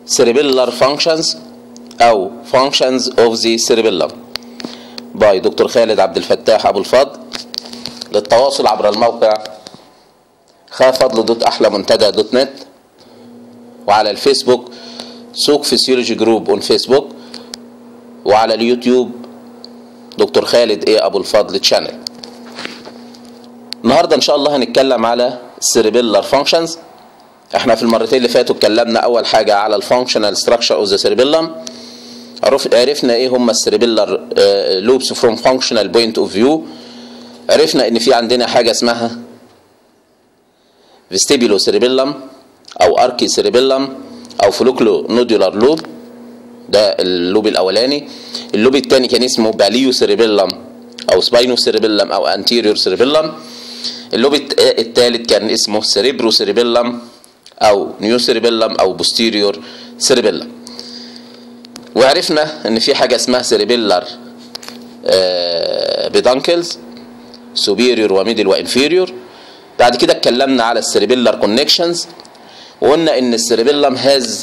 cerebellar functions أو functions of the cerebellum by دكتور خالد عبد الفتاح أبو الفضل للتواصل عبر الموقع خافضل دوت أحلى منتدى دوت نت وعلى الفيسبوك سوق فيسيولوجي جروب اون فيسبوك وعلى اليوتيوب دكتور خالد ايه ابو الفضل تشانل النهارده ان شاء الله هنتكلم على السيربيلر فانكشنز احنا في المرتين اللي فاتوا اتكلمنا اول حاجه على الفانكشنال ستراكشر اوف ذا سيربيلم عرفنا ايه هم السيربيلر لوبس فروم فانكشنال بوينت اوف فيو عرفنا ان في عندنا حاجه اسمها فيستيبيلو سيربيلم او اركي سيربيلم او فلوكلو نودولار لوب ده اللوب الاولاني اللوب الثاني كان اسمه باليو سيربيلم او سباينو سيربيلم او انتيريور سيربيلم اللوب الثالث كان اسمه سيريبرو سيربيلم او نيو سيربيلم او بوستيريور سيربيلم وعرفنا ان في حاجه اسمها سيربيلر بيدانكلز سوبيريور وميدل وانفيريور بعد كده اتكلمنا على السيربيلر كونكشنز وقلنا ان السيربيلم هاز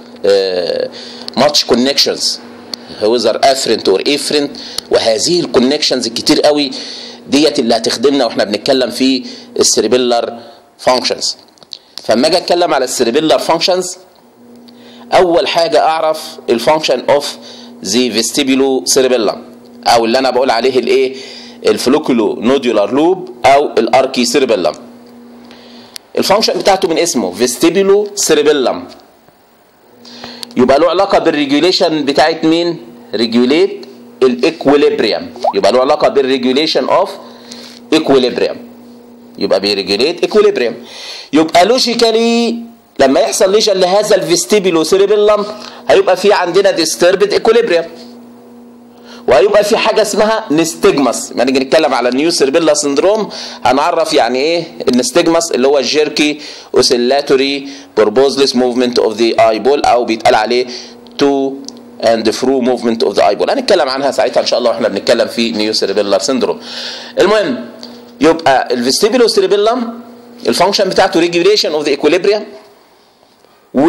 ماتش كونكشنز whether afferent or efferent وهذه الكونكشنز الكتير قوي ديت اللي هتخدمنا واحنا بنتكلم في السيربيلر فانكشنز فاما اجي اتكلم على السيربيلر فانكشنز اول حاجه اعرف الفانكشن اوف ذا فيستيبولو سيربيلم او اللي انا بقول عليه الايه الفلوكولو نودولار لوب او الاركي سيربيلم الفانكشن بتاعته من اسمه فيستيبولو سيربيلم يبقى له علاقه بالريجوليشن بتاعت مين ريجوليت الايكوليبريم يبقى له علاقه بالريجوليشن اوف ايكوليبريم يبقى بيريجوليت ايكوليبريم يبقى لوجيكالي لما يحصل ليجن لهذا الفيستيبولو سيربيلم هيبقى في عندنا ديستربد ايكوليبريم وهيبقى في حاجه اسمها نستجمس لما نيجي نتكلم على النيو سيربيلا سندروم هنعرف يعني ايه النستجمس اللي هو الجيركي اوسيلاتوري بوربوزلس موفمنت اوف ذا اي بول او بيتقال عليه تو اند فرو موفمنت اوف ذا اي بول هنتكلم عنها ساعتها ان شاء الله واحنا بنتكلم في نيو سيربيلار سندروم المهم يبقى الفيستيبولو سيربيلم الفانكشن بتاعته ريجوليشن اوف ذا ايكوليبريم و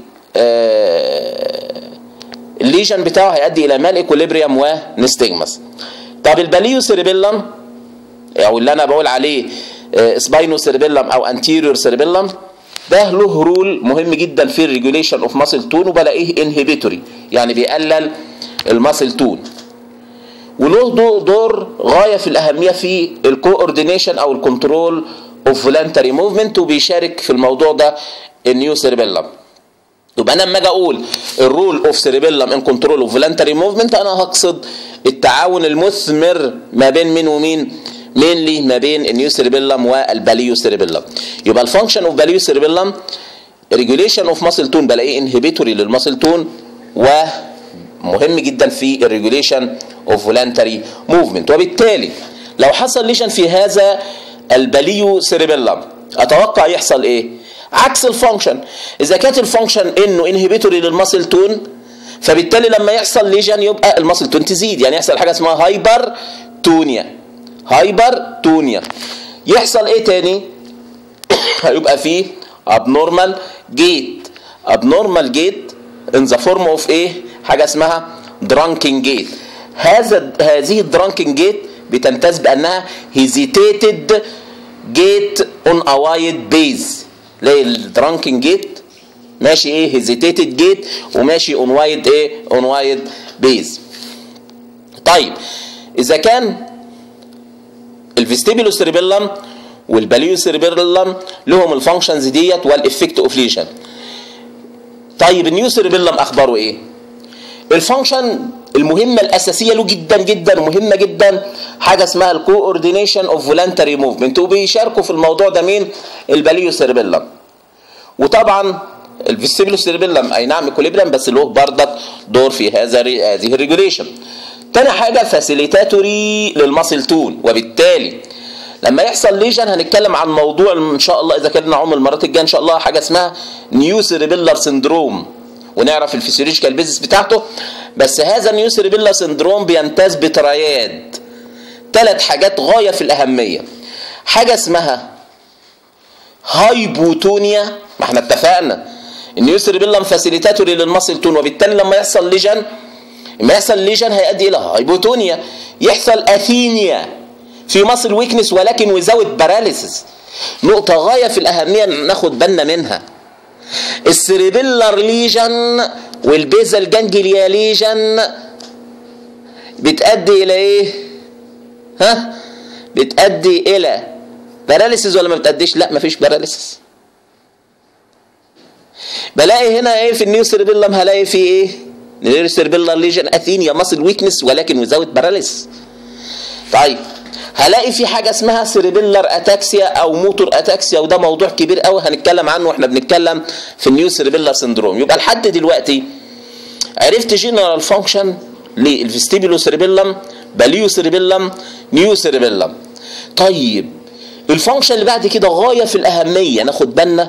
آه الليجن بتاعه هيؤدي الى مال ايكوليبريم ونستجمس طب الباليو سيربيلم او اللي انا بقول عليه سباينو سيربيلم او انتيريور سيربيلم ده له رول مهم جدا في الريجوليشن اوف ماسل تون وبلاقيه انهبيتوري يعني بيقلل الماسل تون وله دور غايه في الاهميه في الكوردينيشن او الكنترول اوف فولنتري موفمنت وبيشارك في الموضوع ده النيو سيربيلم يبقى انا لما اجي اقول الرول اوف سيربيلم ان كنترول اوف فولنتري موفمنت انا هقصد التعاون المثمر ما بين مين ومين مينلي ما بين النيو سيربيلم والباليو سيربيلم يبقى الفانكشن اوف باليو سيربيلم ريجوليشن اوف ماسل تون بلاقيه انهبيتوري للماسل تون ومهم جدا في الريجوليشن اوف فولنتري موفمنت وبالتالي لو حصل ليشن في هذا الباليو سيربيلم اتوقع يحصل ايه عكس الفانكشن اذا كانت الفانكشن انه انهبيتوري للماسل تون فبالتالي لما يحصل ليجن يبقى الماسل تون تزيد يعني يحصل حاجه اسمها هايبر تونيا هايبر تونيا يحصل ايه تاني هيبقى فيه abnormal gait abnormal gait in the form of ايه حاجه اسمها drunken gait هذا هذه الدرانكن جيت بتمتاز بانها hesitated gait on a wide base تلاقي الدرانكن جيت ماشي ايه هيزيتيتد جيت وماشي اون وايد ايه اون وايد بيز طيب اذا كان الفيستيبولو سيربيلم والباليو سيربيلم لهم الفانكشنز ديت والافكت اوف ليشن طيب النيو سيربيلم اخباره ايه الفانكشن المهمه الاساسيه له جدا جدا مهمه جدا حاجه اسمها الكوردينيشن اوف فولنتري موفمنت وبيشاركوا في الموضوع ده مين الباليو سيربيلم وطبعا الفيستيبولو سيربيلم اي نعم ايكوليبريم بس له بردك دور في هذا هذه الريجوليشن تاني حاجه فاسيليتاتوري للماسل تون وبالتالي لما يحصل ليجن هنتكلم عن موضوع ان شاء الله اذا كان نعوم المرات الجايه ان شاء الله حاجه اسمها نيو سيربيلر سندروم ونعرف الفسيولوجيكال بيزنس بتاعته بس هذا النيو سيربيلر سندروم بيمتاز بترياد ثلاث حاجات غايه في الاهميه حاجه اسمها هايبوتونيا ما احنا اتفقنا النيو سيربيلم فاسيليتاتوري للمصل تون وبالتالي لما يحصل ليجن لما يحصل ليجن هيؤدي الى هايبوتونيا يحصل اثينيا في مصل ويكنس ولكن وزاوت باراليسيس نقطة غاية في الأهمية ناخد بالنا منها السريبيلر ليجن والبيزل جانجليا ليجن بتأدي إلى إيه؟ ها؟ بتأدي إلى باراليسيس ولا ما بتأديش؟ لا مفيش باراليسيس بلاقي هنا ايه في النيو سيربيلم هلاقي في ايه؟ نيو سيربيلر ليجن اثينيا ماسل ويكنس ولكن وزاوت باراليس طيب هلاقي في حاجه اسمها سيربيلر اتاكسيا او موتور اتاكسيا وده موضوع كبير قوي هنتكلم عنه واحنا بنتكلم في النيو سيربيلر سندروم يبقى لحد دلوقتي عرفت جنرال فانكشن للفيستيبولو سيربيلم باليو سيربيلم نيو سيربيلم طيب الفانكشن اللي بعد كده غايه في الاهميه ناخد بالنا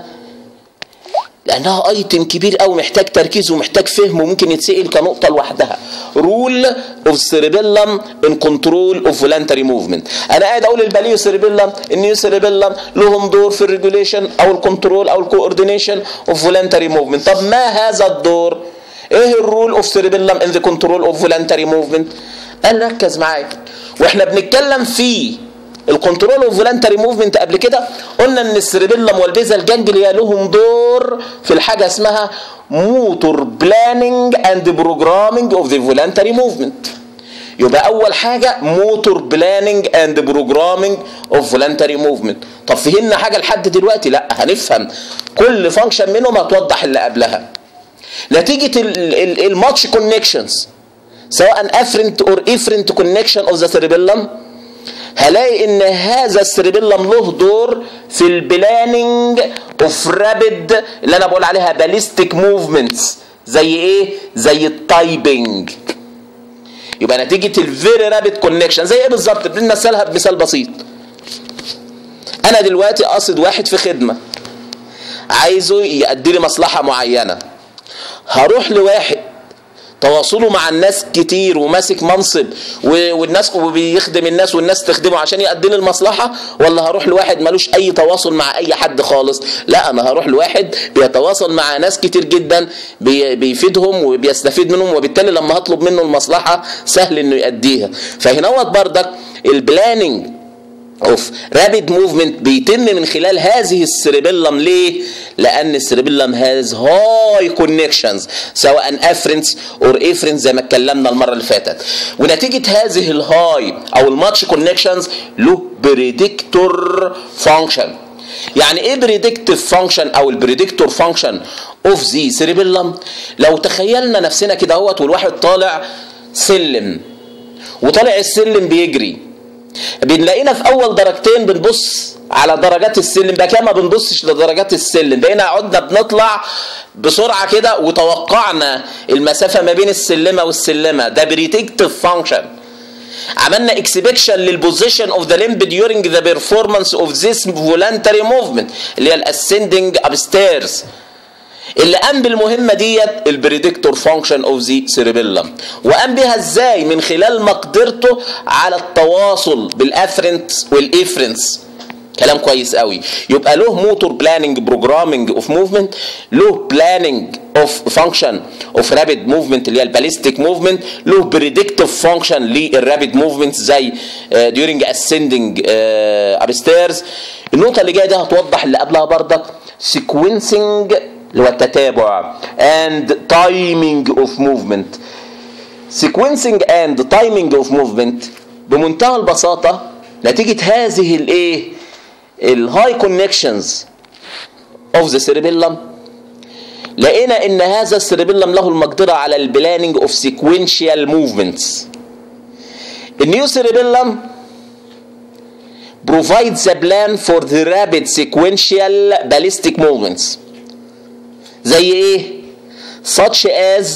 لانها ايتم كبير قوي محتاج تركيز ومحتاج فهم وممكن يتسال كنقطه لوحدها رول اوف سيربيلم ان كنترول اوف فولنتري موفمنت انا قاعد اقول الباليو سيربيلم النيو سيربيلم لهم دور في الريجوليشن او الكنترول او الكوردينيشن اوف فولنتري موفمنت طب ما هذا الدور ايه الرول اوف سيربيلم ان ذا كنترول اوف فولنتري موفمنت قال ركز معايا واحنا بنتكلم في الكنترول اوف فولنتري موفمنت قبل كده قلنا ان السيربيلم والبيزا الجانجليا لهم دور في الحاجه اسمها موتور بلاننج اند بروجرامنج اوف ذا فولنتري موفمنت يبقى اول حاجه موتور بلاننج اند بروجرامنج اوف فولنتري موفمنت طب فهمنا حاجه لحد دلوقتي لا هنفهم كل فانكشن منهم هتوضح اللي قبلها نتيجه الماتش كونكشنز سواء افرنت اور افرنت كونكشن اوف ذا سيربيلم هلاقي ان هذا السيربيلم له دور في البلاننج اوف رابيد اللي انا بقول عليها باليستيك موفمنتس زي ايه زي التايبنج يبقى نتيجه الفيري رابيد كونكشن زي ايه بالظبط بنمثلها بمثال بسيط انا دلوقتي قاصد واحد في خدمه عايزه يأدي لي مصلحه معينه هروح لواحد تواصله مع الناس كتير وماسك منصب والناس وبيخدم الناس والناس تخدمه عشان يقدم لي المصلحه ولا هروح لواحد ملوش اي تواصل مع اي حد خالص لا انا هروح لواحد بيتواصل مع ناس كتير جدا بيفيدهم وبيستفيد منهم وبالتالي لما هطلب منه المصلحه سهل انه يأديها فهنا بردك البلاننج اوف رابيد موفمنت بيتم من خلال هذه السيربيلم ليه؟ لان السيربيلم هاز هاي كونكشنز سواء افرنس اور افرنس زي ما اتكلمنا المره اللي فاتت ونتيجه هذه الهاي او الماتش كونكشنز له بريدكتور فانكشن يعني ايه بريدكتيف فانكشن او البريدكتور فانكشن اوف ذا سيربيلم لو تخيلنا نفسنا كده اهوت والواحد طالع سلم وطالع السلم بيجري بنلاقينا في اول درجتين بنبص على درجات السلم بقى كده ما بنبصش لدرجات السلم بقينا قعدنا بنطلع بسرعه كده وتوقعنا المسافه ما بين السلمه والسلمه ده بريتكتيف فانكشن عملنا اكسبكشن للبوزيشن اوف ذا ليمب during ذا بيرفورمانس اوف ذيس فولنتري موفمنت اللي هي الاسندنج ابستيرز اللي قام بالمهمه ديت البريدكتور فانكشن اوف ذا سيربيلم وقام بها ازاي من خلال مقدرته على التواصل بالافرنت والافرنس كلام كويس قوي يبقى له موتور بلاننج بروجرامنج اوف موفمنت له بلاننج اوف فانكشن اوف رابيد موفمنت اللي هي الباليستيك موفمنت له بريدكتيف فانكشن للرابيد موفمنت زي ديورنج اسندنج ابستيرز النقطه اللي جايه دي هتوضح اللي قبلها بردك سيكونسنج اللي هو التتابع and timing of movement sequencing and timing of movement بمنتهى البساطة نتيجة هذه الايه الهاي كونكشنز اوف ذا سيربيلم لقينا ان هذا السيربيلم له المقدرة على البلاننج اوف sequential movements النيو سيربيلم provides a plan for the rapid sequential ballistic movements زي ايه such as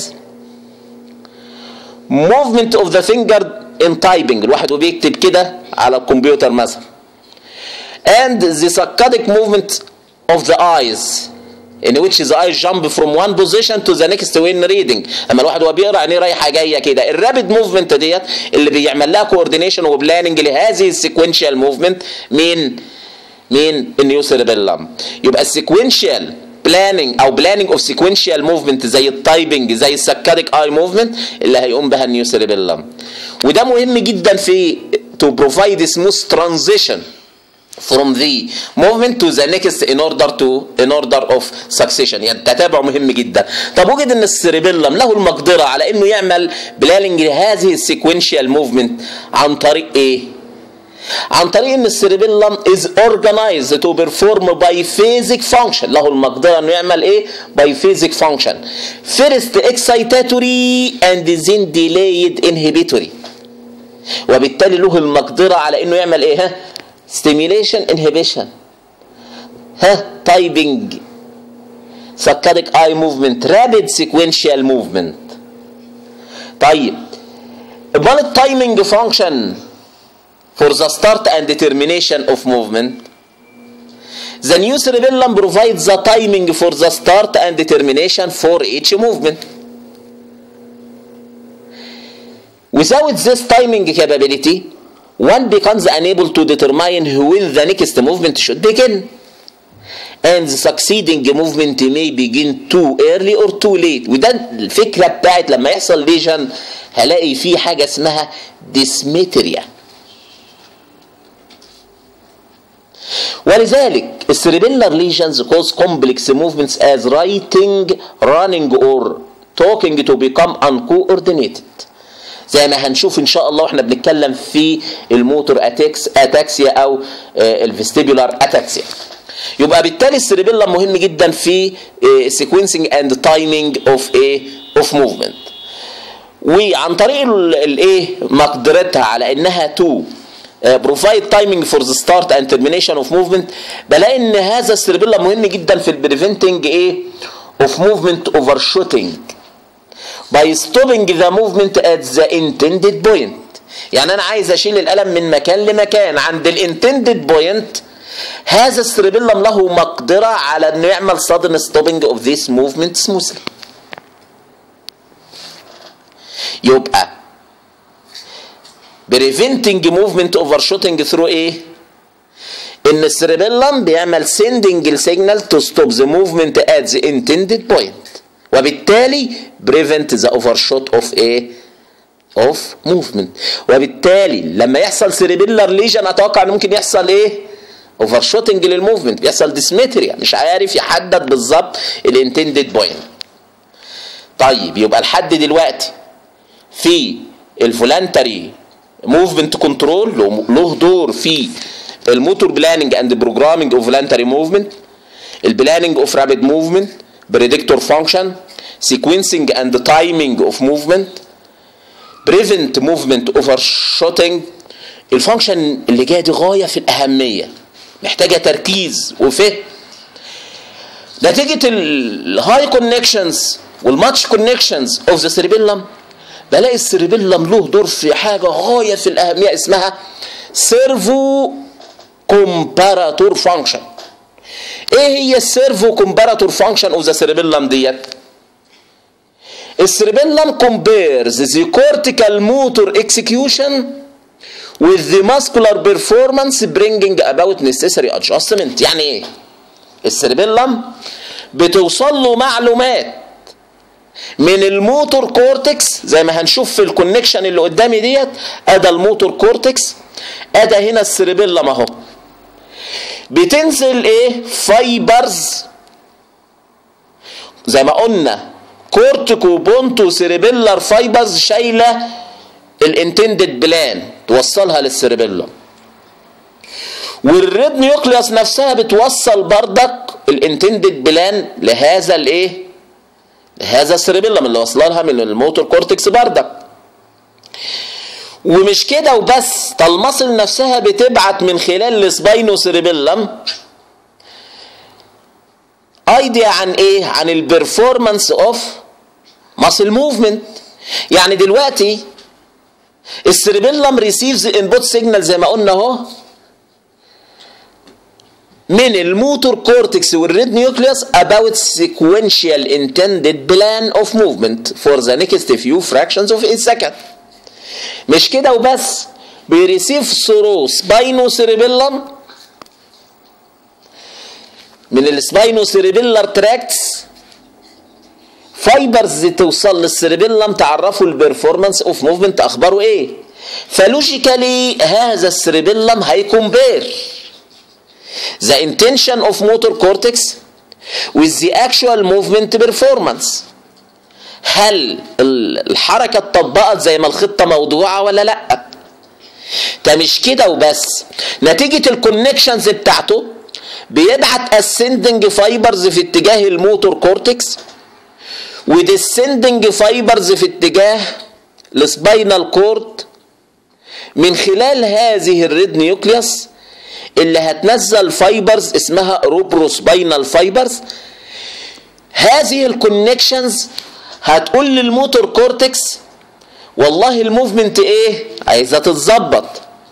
movement of the finger in typing الواحد وبيكتب كده على الكمبيوتر مثلا and the saccadic movement of the eyes in which the eyes jump from one position to the next when reading اما الواحد وهو بيقرا عينيه رايحه جايه كده الرابid موفمنت ديت اللي بيعمل لها كوردينيشن وبلاننج لهذه السيكونشال موفمنت مين مين النيو سيربيلم يبقى السيكونشال بلاننج او بلاننج اوف سيكونشال موفمنت زي التايبنج زي السكاريك اي موفمنت اللي هيقوم بها النيو سيريبيلم وده مهم جدا في to provide smooth transition from the movement to the next in order to in order of succession يعني التتابع مهم جدا طب وجد ان السيريبيلم له المقدره على انه يعمل بلاننج لهذه السيكونشال موفمنت عن طريق ايه عن طريق ان السيريبيلم is organized to perform biphasic function له المقدره انه يعمل ايه biphasic function first excitatory and then delayed inhibitory وبالتالي له المقدره على انه يعمل ايه ها stimulation inhibition ها typing saccadic eye movement rapid sequential movement طيب امال التايمنج فانكشن for the start and termination of movement the new cerebellum provides the timing for the start and termination for each movement without this timing capability one becomes unable to determine when the next movement should begin and the succeeding movement may begin too early or too late وده الفكره بتاعت لما يحصل ليجن هلاقي في حاجه اسمها ديسمتريا ولذلك السيريبيلر ليجنز cause complex movements as writing running or talking to become uncoordinated زي ما هنشوف ان شاء الله واحنا بنتكلم في الموتور اتاكس اتاكسيا او الفيستيبولار اتاكسيا يبقى بالتالي السيريبيلم مهم جدا في سيكونسنج اند تايمينج اوف ايه اوف موفمنت وعن طريق الايه مقدرتها على انها تو بروفايد تايمينج فور ذا ستارت اند ترمينيشن اوف موفمنت بلاقي ان هذا السيربيلا مهم جدا في البريفنتنج ايه اوف موفمنت اوفر شوتنج by stopping the movement at the intended point يعني انا عايز اشيل القلم من مكان لمكان عند الانتندد بوينت هذا السيربيلم له مقدرة على انه يعمل sudden stopping of this movement smoothly يبقى preventing movement overshooting through ايه ان السيربيلم بيعمل sending السيجنال to stop the movement at the intended point وبالتالي prevent the overshot of ايه of movement وبالتالي لما يحصل سيربيلر ليجن اتوقع ان ممكن يحصل ايه اوفر شوتنج للموفمنت بيحصل ديسمتريا مش عارف يحدد بالظبط الانتندد بوينت طيب يبقى لحد دلوقتي في الفولانتري موفمنت كنترول له دور في الموتور بلاننج اند بروجرامنج اوف فولانتري موفمنت البلاننج اوف رابيد موفمنت بريدكتور فانكشن sequencing and timing of movement prevent movement overshooting الفانكشن اللي جايه دي غايه في الاهميه محتاجه تركيز وفهم نتيجه الهاي كونكشنز والماتش كونكشنز اوف ذا سيربيلم بلاقي السيربيلم له دور في حاجه غايه في الاهميه اسمها سيرفو كومباراتور فانكشن ايه هي السيرفو كومباراتور فانكشن اوف ذا سيربيلم ديت السيربيلم compares the cortical motor execution with the muscular performance bringing about necessary adjustment يعني ايه السيربيلم بتوصل له معلومات من الموتور كورتكس زي ما هنشوف في الكونكشن اللي قدامي ديت ادى الموتور كورتكس ادى هنا السيربيلم اهو بتنزل ايه فايبرز زي ما قلنا كورتيكو بونتو سيربيلر فايبرز شايله الانتندد بلان توصلها للسيربيلم والريد نيوكليوس نفسها بتوصل بردك الانتندد بلان لهذا الايه لهذا السيربيلم اللي وصل لها من الموتور كورتكس بردك ومش كده وبس ده المصل نفسها بتبعت من خلال السباينو سيربيلم ايديا عن ايه عن البرفورمانس اوف ماسل موفمنت يعني دلوقتي السيربيلم ريسيفز انبوت سيجنال زي ما قلنا اهو من الموتور كورتكس والريد نيوكليوس about sequential intended plan of movement for the next few fractions of a second مش كده وبس بيريسيف ثرو سباينو سيربيلم من السباينو سيريبيلر تراكتس فايبرز توصل للسيريبيلم تعرفوا البرفورمانس اوف موفمنت اخباره ايه فلوجيكالي هذا السيريبيلم هيكمبير the intention of motor cortex with the actual movement performance هل الحركة اتطبقت زي ما الخطة موضوعة ولا لا ده مش كده وبس نتيجة الكونكشنز بتاعته بيبعت ascending fibers في اتجاه الموتور كورتكس وديسندنج فايبرز في اتجاه السباينال كورد من خلال هذه الريد نيوكليوس اللي هتنزل فايبرز اسمها روبروسباينال فايبرز هذه الكونكشنز هتقول للموتور كورتكس والله الموفمنت ايه عايزه تتظبط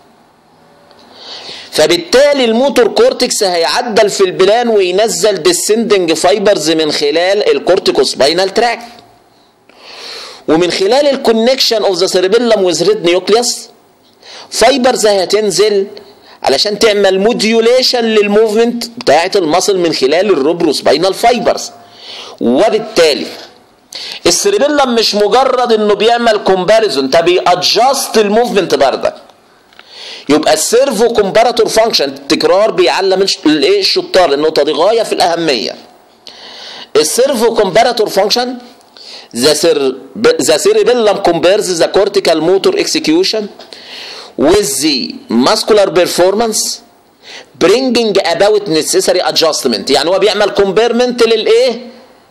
فبالتالي الموتور كورتكس هيعدل في البلان وينزل ديسندنج فايبرز من خلال الكورتيكوسباينال تراك ومن خلال الكونكشن اوف ذا سيربيلم وذ ريد نيوكليوس فايبرز هتنزل علشان تعمل موديوليشن للموفمنت بتاعه المصل من خلال الروبروسباينال فايبرز وبالتالي السيربيلم مش مجرد انه بيعمل كومباريزون ده بيأدجاست الموفمنت بردك يبقى السيرفو كومباراتور فانكشن التكرار بيعلم الايه الشطار النقطه دي غايه في الاهميه السيرفو كومباراتور فانكشن ذا سير ذا سيربيلم كومبيرز ذا كورتيكال موتور اكسكيوشن with the muscular performance bringing about necessary adjustment يعني هو بيعمل كومبيرمنت للايه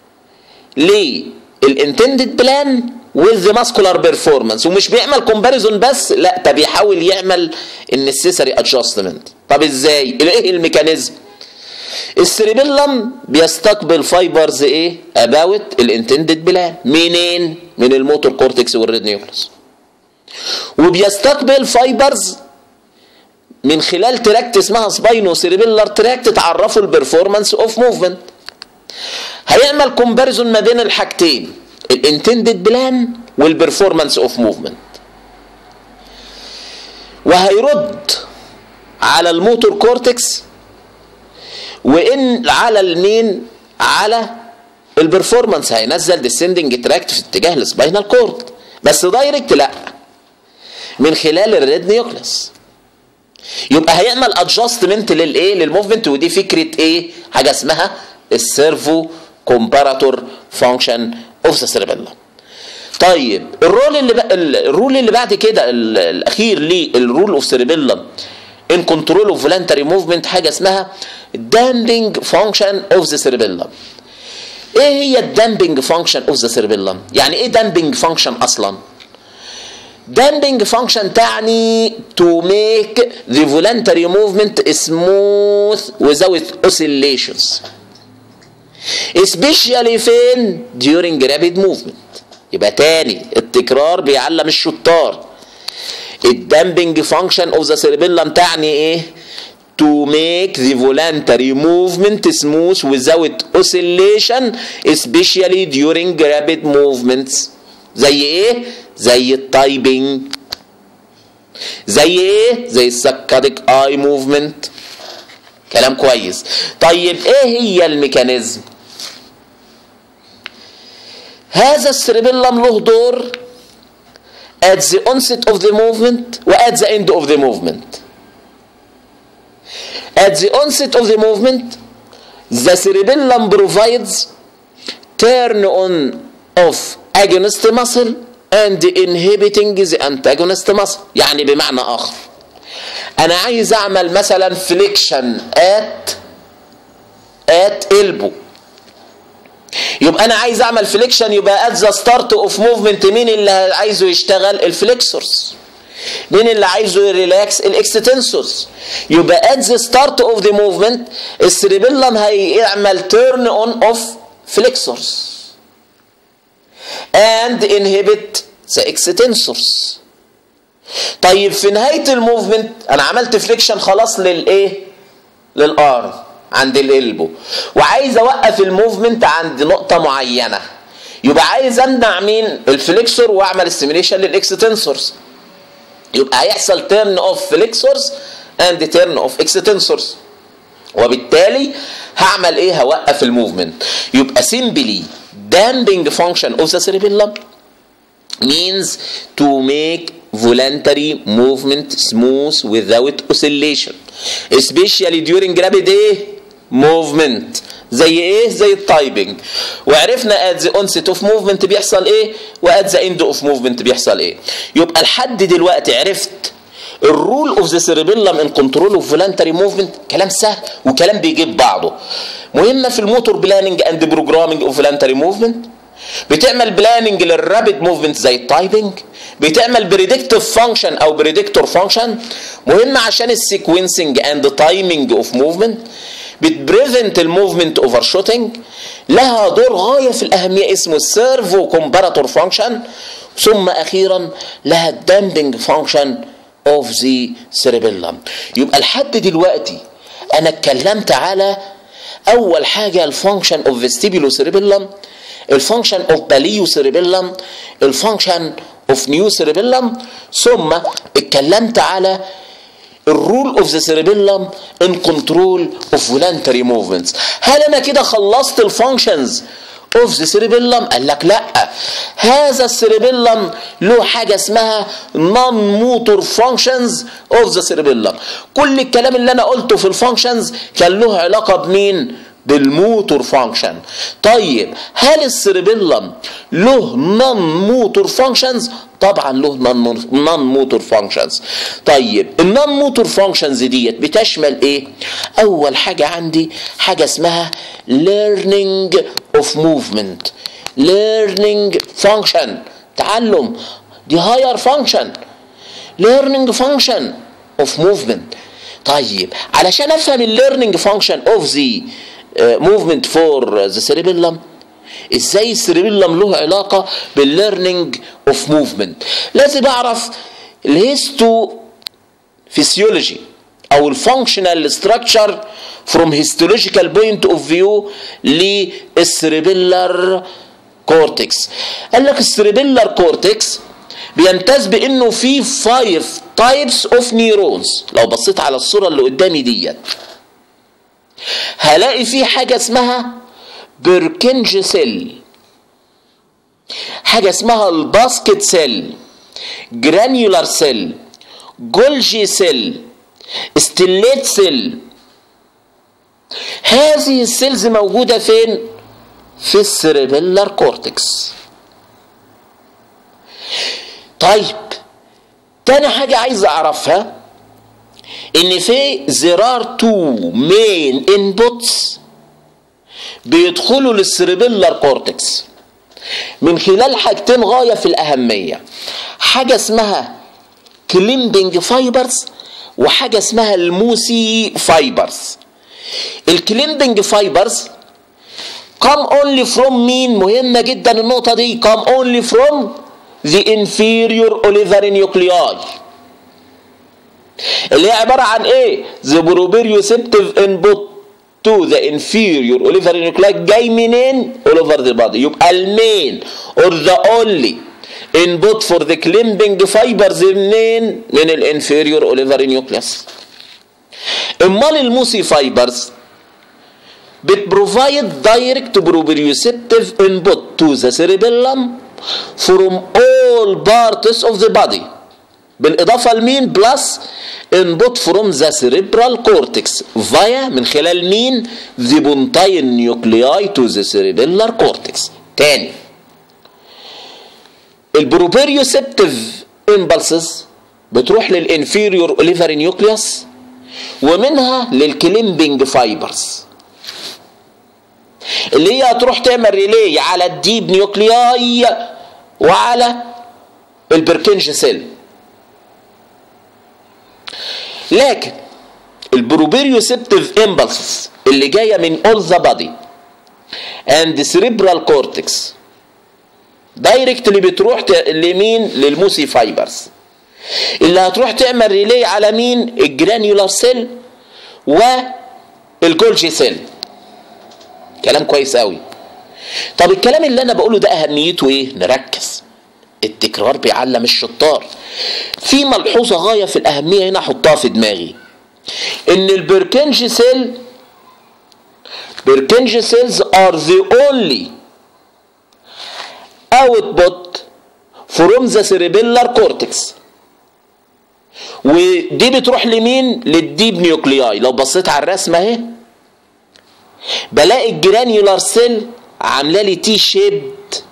للانتندد بلان with the muscular performance ومش بيعمل كومباريزون بس لا ده بيحاول يعمل النسيسري ادجستمنت طب ازاي ايه الميكانيزم السريبيلم بيستقبل فايبرز ايه اباوت الانتندد بلان منين من الموتور كورتكس والريد نيوكلس وبيستقبل فايبرز من خلال تراكت اسمها سباينو سيريبيلر تراكت تعرفوا البرفورمانس اوف موفمنت هيعمل كومباريزون ما بين الحاجتين الانتندد بلان والبرفورمانس اوف موفمنت وهيرد على الموتور كورتكس وان على المين على البرفورمانس هينزل ديسندنج تراكت في اتجاه السباينال كورد بس دايركت لا من خلال الريد نيوكلس يبقى هيعمل ادجستمنت للايه للموفمنت ودي فكره ايه حاجه اسمها السيرفو كومباراتور فانكشن اوف ذا سيربيلم طيب الرول اللي بقى الرول اللي بعد كده الاخير للرول اوف سيربيلم ان كنترول اوف فولنتري موفمنت حاجه اسمها دامبنج فانكشن اوف ذا سيربيلم ايه هي الدامبنج فانكشن اوف ذا سيربيلم يعني ايه دامبنج فانكشن اصلا damping function تعني to make the voluntary movement smooth without oscillations especially فين during rapid movement يبقى تاني التكرار بيعلم الشطار الدامبنج فانكشن اوف ذا cerebellum تعني ايه to make the voluntary movement smooth without oscillation especially during rapid movements زي ايه زي التايبنج زي ايه زي السكادك اي موفمنت كلام كويس طيب ايه هي الميكانيزم هذا السريبيلم له دور at the onset of the movement و at the end of the movement at the onset of the movement the cerebellum provides turn on of agonist muscle and inhibiting the antagonist muscle يعني بمعنى اخر انا عايز اعمل مثلا فليكشن at at elbow يبقى انا عايز اعمل فليكشن يبقى at the start of movement مين اللي عايزه يشتغل الفليكسورز مين اللي عايزه يريلاكس الاكستنسورز يبقى at the start of the movement السريبيلم هيعمل turn on of flexors and inhibit the extensors طيب في نهاية الموفمنت انا عملت فليكشن خلاص للايه للارم عند الالبو وعايز اوقف الموفمنت عند نقطة معينة يبقى عايز امنع مين الفليكسور واعمل استيميليشن للاكستنسورز يبقى هيحصل تيرن اوف فليكسورز اند تيرن اوف اكستنسورز وبالتالي هعمل ايه هوقف الموفمنت يبقى simply damping function of the cerebellum means to make voluntary movement smooth without oscillation especially during rapid ايه movement زي ايه زي التايبنج وعرفنا at the onset of movement بيحصل ايه وات the end of movement بيحصل ايه يبقى لحد دلوقتي عرفت الرول اوف ذا سيربيلم ان كنترول اوف فولنتري موفمنت كلام سهل وكلام بيجيب بعضه مهمه في الموتور بلاننج اند بروجرامنج اوف فولنتري موفمنت بتعمل بلاننج للرابيد موفمنت زي التايبنج بتعمل بريدكتيف فانكشن او بريدكتور فانكشن مهمه عشان السيكونسنج اند تايمنج اوف موفمنت بتبريفنت الموفمنت اوفر شوتنج لها دور غايه في الاهميه اسمه السيرفو كومباراتور فانكشن ثم اخيرا لها الدامبنج فانكشن اوف ذا سيربيلم يبقى لحد دلوقتي انا اتكلمت على اول حاجه الفانكشن اوف فيستيبولو سيربيلم الفانكشن اوف باليو سيربيلم الفانكشن اوف نيو سيربيلم ثم اتكلمت على الرول اوف ذا سيربيلم ان كنترول اوف فولنتري موفمنتس هل انا كده خلصت الفانكشنز اوف ذا سيربيلم قال لك لا هذا السيربيلم له حاجه اسمها نون موتور فانكشنز اوف ذا سيربيلم كل الكلام اللي انا قلته في الفانكشنز كان له علاقه بمين بالموتور فانكشن طيب هل السيربيلم له نون موتور فانكشنز طبعا له نون موتور فانكشنز طيب النون موتور فانكشنز ديت بتشمل ايه اول حاجه عندي حاجه اسمها learning of movement learning function تعلم دي higher function learning function of movement طيب علشان افهم الليرنينج فانكشن اوف ذا موفمنت فور ذا سيريبيلم ازاي السيريبيلم له علاقه بالليرنينج اوف موفمنت لازم اعرف الهيستو فيسيولوجي او الفانكشنال ستراكشر فروم هيستولوجيكال بوينت اوف فيو للسيريبيلر كورتكس قال لك السيريبيلر كورتكس بيمتاز بانه فيه 5 تايبس اوف نيورونز لو بصيت على الصوره اللي قدامي ديت هلاقي فيه حاجه اسمها بيركنج سيل حاجه اسمها الباسكت سيل جرانيولار سيل جولجي سيل ستيليت سيل هذه السيلز موجوده فين في السيربيلر كورتكس طيب تاني حاجة عايز أعرفها إن في there are two main inputs بيدخلوا للسيربيلر كورتكس من خلال حاجتين غاية في الأهمية حاجة اسمها كليمبنج فايبرز وحاجة اسمها الموسي فايبرز الكليمبنج فايبرز come only from مين مهمة جدا النقطة دي come only from the inferior olivary nuclei اللي هي عبارة عن ايه the proprioceptive input to the inferior olivary nuclei جاي منين all over the body يبقى المين or the only input for the climbing fibers منين من الانفيريور olivary nucleus امال الموسي فايبرز بتبروفايد دايركت بروبريوسبتيف input to the cerebellum from all parts of the body بالاضافه لمين بلس input from the cerebral cortex via من خلال مين the pontine nuclei to the cerebellar cortex تاني البروبريوسبتيف امبلسز بتروح للانفيريور اوليفري نيوكليوس ومنها للكليمبنج فايبرز اللي هي هتروح تعمل ريلي على الديب نيوكلياي وعلى البركنج سيل لكن البروبريوسبتيف امبلسز اللي جايه من اول ذا بادي اند سيريبرال كورتكس دايركت اللي بتروح لمين للموسي فايبرز اللي هتروح تعمل ريلي على مين الجرانيولار سيل والجولجي سيل كلام كويس قوي طب الكلام اللي انا بقوله ده اهميته ايه نركز التكرار بيعلم الشطار في ملحوظه غايه في الاهميه هنا احطها في دماغي ان البركنج سيل Purkinje cells are the only output from the cerebellar cortex ودي بتروح لمين للديب نيوكلياي لو بصيت على الرسمه اهي بلاقي الجرانيولار سيل عامله لي تي شيبد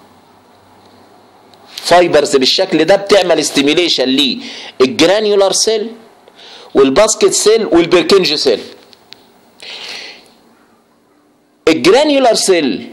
فايبرز بالشكل ده بتعمل ستيميليشن للجرانيولار سيل والباسكت سيل والبركنج سيل الجرانيولار سيل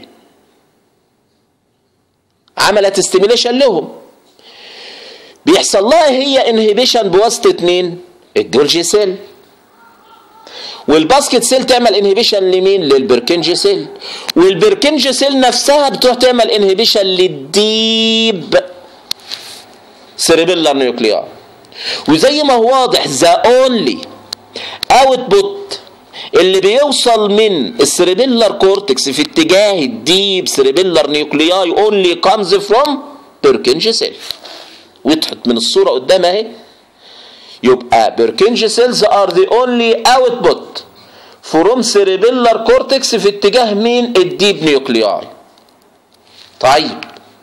عملت ستيميليشن لهم بيحصل لها هي انهبيشن بواسطه مين الجولجي سيل والباسكت سيل تعمل انهبيشن لمين للبركنجي سيل والبركنجي سيل نفسها بتروح تعمل انهبيشن للديب سيريبيلار نيوكليار وزي ما هو واضح ذا اونلي اوتبوت اللي بيوصل من السيريبيلار كورتكس في اتجاه الديب سيريبيلار نيوكلياي اونلي كامز فروم بيركنجي سيل وضحت من الصوره قدام اهي يبقى بيركنجي سيلز ار ذا اونلي اوتبوت فروم سيريبيلار كورتكس في اتجاه مين الديب نيوكلياي طيب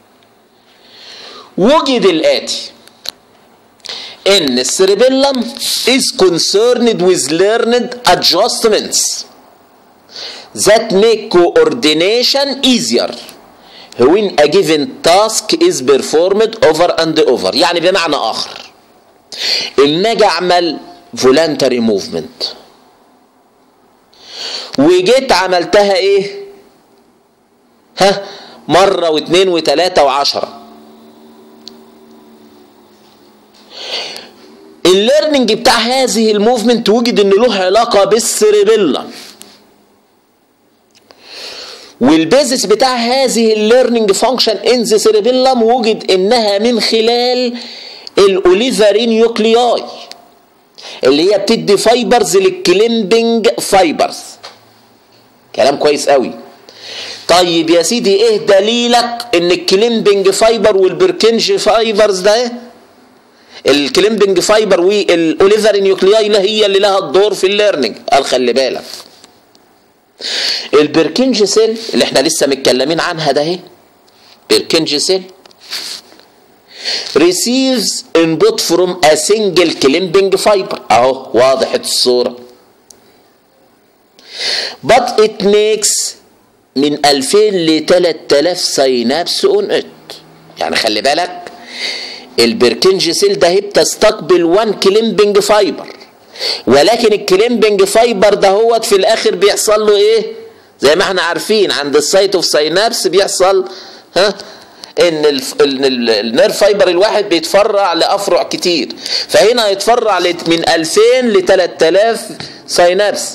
وجد الاتي ان السيريبيلم is concerned with learned adjustments that make coordination easier when a given task is performed over and over يعني بمعنى اخر اما اجي اعمل voluntary movement وجيت عملتها ايه ها مرة واثنين وثلاثة وعشرة الليرنينج بتاع هذه الموفمنت وجد ان له علاقه بالسيريبيلا والبيزس بتاع هذه الليرنينج فانكشن ان ذا سيريبيلم وجد انها من خلال الاوليفري نيوكلياي اللي هي بتدي فايبرز للكليمبنج فايبرز كلام كويس قوي طيب يا سيدي ايه دليلك ان الكليمبنج فايبر والبركنج فايبرز ده الكليمبنج فايبر والاوليفر نيوكلياي لا هي اللي لها الدور في الليرنينج قال خلي بالك البركنج سيل اللي احنا لسه متكلمين عنها ده اهي بركنج سيل receives input from a single climbing fiber اهو واضحة الصورة but it makes من 2000 ل 3000 سينابس اون ات يعني خلي بالك البركنج سيل ده هي بتستقبل 1 كليمبنج فايبر ولكن الكليمبنج فايبر ده هو في الاخر بيحصل له ايه زي ما احنا عارفين عند السايت اوف ساينابس بيحصل ها ان النيرف فايبر الواحد بيتفرع لافرع كتير فهنا هيتفرع من 2000 ل 3000 ساينابس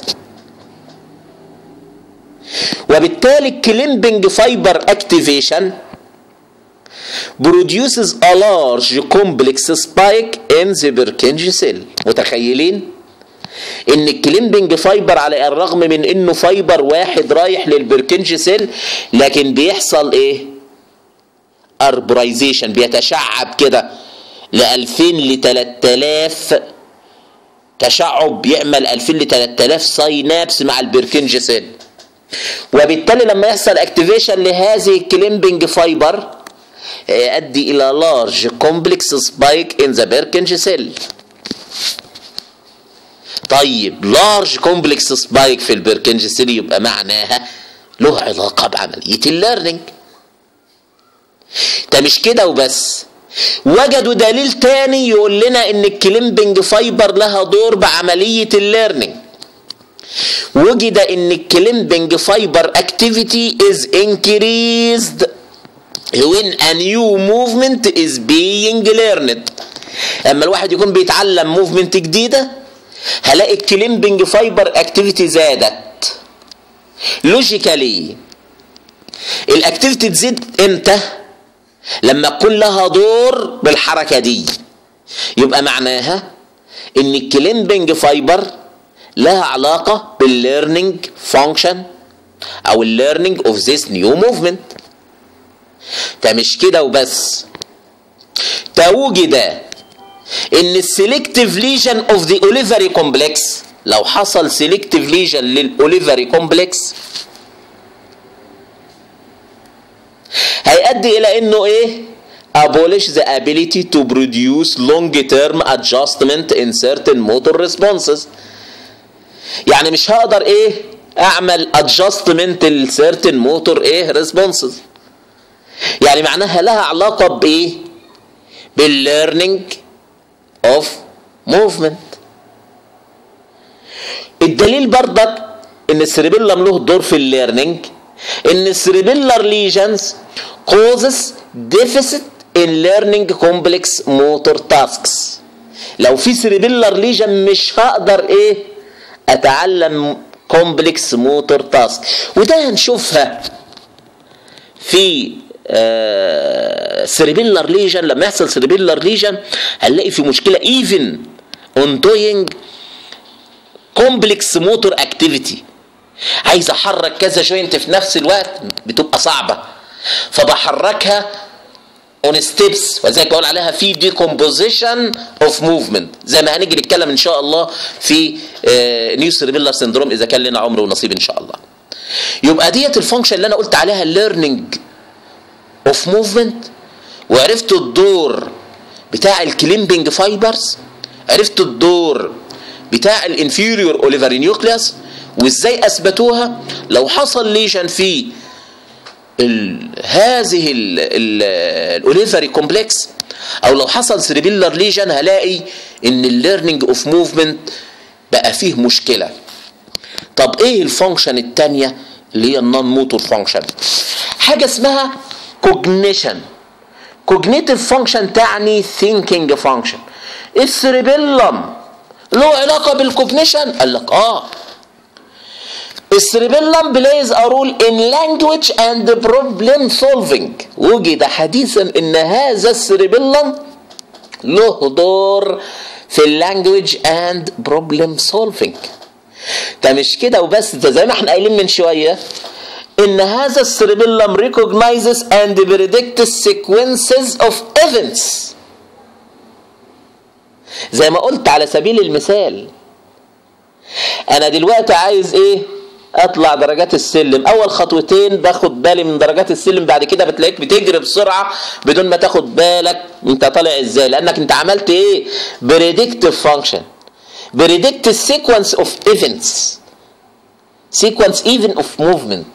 وبالتالي الكليمبنج فايبر اكتيفيشن produces a large complex spike in the Purkinje cell متخيلين ان الكليمبنج فايبر على الرغم من انه فايبر واحد رايح للبركنج سيل لكن بيحصل ايه اربرايزيشن بيتشعب كده ل 2000 ل 3000 تشعب بيعمل 2000 ل 3000 ساينابس مع البركنج سيل وبالتالي لما يحصل اكتيفيشن لهذه الكليمبنج فايبر يؤدي الى لارج كومبلكس سبايك ان ذا بيركنج سيل طيب لارج كومبلكس سبايك في البيركنج سيل يبقى معناها له علاقه بعمليه الليرنينج ده مش كده وبس وجدوا دليل تاني يقول لنا ان الكليمبنج فايبر لها دور بعمليه الليرنينج وجد ان الكليمبنج فايبر اكتيفيتي از increased when a new movement is being learned اما الواحد يكون بيتعلم موفمنت جديده هلاقي الكليمبنج فايبر اكتيفيتي زادت لوجيكالي الاكتيفيتي تزيد امتى لما يكون لها دور بالحركه دي يبقى معناها ان الكليمبنج فايبر لها علاقه بالليرنينج فانكشن او الليرنينج اوف ذيس نيو موفمنت ده مش كده وبس توجد ان السيلكتيف ليجن اوف ذا اوليفري كومبلكس لو حصل سيلكتيف ليجن للاوليفري كومبلكس هيؤدي الى انه ايه abolish the ability to produce long term adjustment in certain motor responses يعني مش هقدر ايه اعمل adjustment ل certain motor ايه responses يعني معناها لها علاقة بايه بالlearning of movement الدليل برضك ان السريبيلم له دور في الليرنينج ان السريبيلر ليجنز causes deficit in learning complex motor tasks لو في سريبيلر ليجن مش هقدر ايه اتعلم كومبلكس موتور تاسك وده هنشوفها في سريبيلر ليجن لما يحصل سريبيلر ليجن هنلاقي في مشكله ايفن اون دوينج كومبلكس موتور اكتيفيتي عايز احرك كذا جوينت في نفس الوقت بتبقى صعبه فبحركها اون ستيبس ولذلك بقول عليها في ديكومبوزيشن اوف موفمنت زي ما هنيجي نتكلم ان شاء الله في نيو سيربيلر سندروم اذا كان لنا عمر ونصيب ان شاء الله يبقى ديت الفانكشن اللي انا قلت عليها الليرنينج اوف موفمنت وعرفت الدور بتاع الكليمبنج فايبرز عرفت الدور بتاع الانفيريور اوليفري نيوكليوس وازاي اثبتوها لو حصل ليشن في ال هذه الاوليفري كومبلكس او لو حصل سريبيلر ليجن هلاقي ان الليرنينج اوف موفمنت بقى فيه مشكله طب ايه الفانكشن الثانيه اللي هي النون موتور فانكشن حاجه اسمها كوجنيشن كوجنيتيف فانكشن تعني ثينكينج فانكشن السريبيلم له علاقه بالكوجنيشن قال لك اه السريبيلم بلايز ا رول ان لانجويج اند بروبلم سولفينج وجد حديثا ان هذا السريبيلم له دور في اللانجويج اند بروبلم سولفينج ده مش كده وبس ده زي ما احنا قايلين من شويه ان هذا السريبيلم recognizes and predicts sequences of events زي ما قلت على سبيل المثال انا دلوقتي عايز ايه اطلع درجات السلم اول خطوتين باخد بالي من درجات السلم بعد كده بتلاقيك بتجري بسرعه بدون ما تاخد بالك انت طالع ازاي لانك انت عملت ايه بريدكتيف فانكشن بريدكت سيكونس اوف ايفنتس سيكونس ايفن اوف موفمنت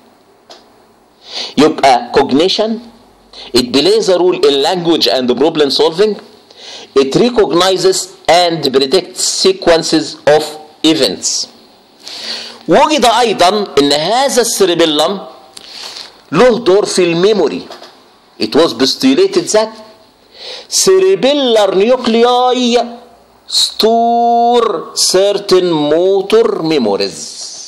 يبقى cognition it plays a role in language and problem solving it recognizes and predicts sequences of events وجد ايضا ان هذا السريبيلم له دور في الميموري it was postulated that cerebellar nuclei store certain motor memories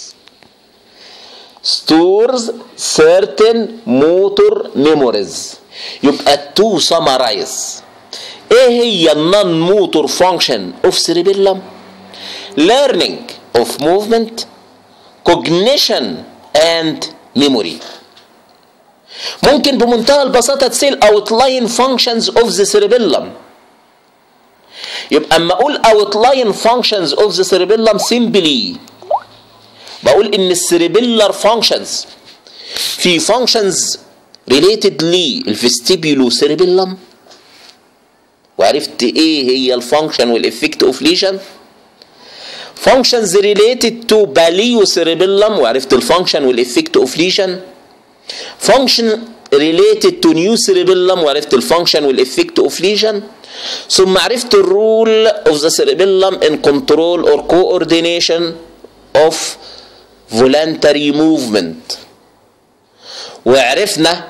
stores certain motor memories يبقى to summarize ايه هي النون موتور فانكشن اوف cerebellum learning of movement cognition and memory ممكن بمنتهى البساطة تسيل outline functions of the cerebellum يبقى اما اقول outline functions of the cerebellum simply بقول ان السيربيلر فانكشنز في فانكشنز ريليتد للفيستيبيولو سيربيلم وعرفت ايه هي الفانكشن والافكت اوف ليجن فانكشنز ريليتد تو باليو سيربيلم وعرفت الفانكشن والافكت اوف ليجن فانكشن ريليتد تو نيو سيربيلم وعرفت الفانكشن والافكت اوف ليجن ثم عرفت الرول اوف ذا سيربيلم ان كنترول اور كوردينيشن اوف voluntary movement وعرفنا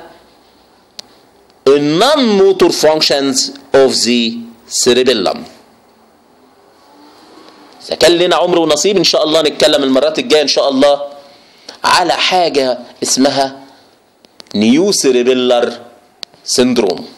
non motor functions of the cerebellum إذا كان لنا عمر ونصيب إن شاء الله نتكلم المرات الجاية إن شاء الله على حاجة اسمها نيو سيريبيلر سيندروم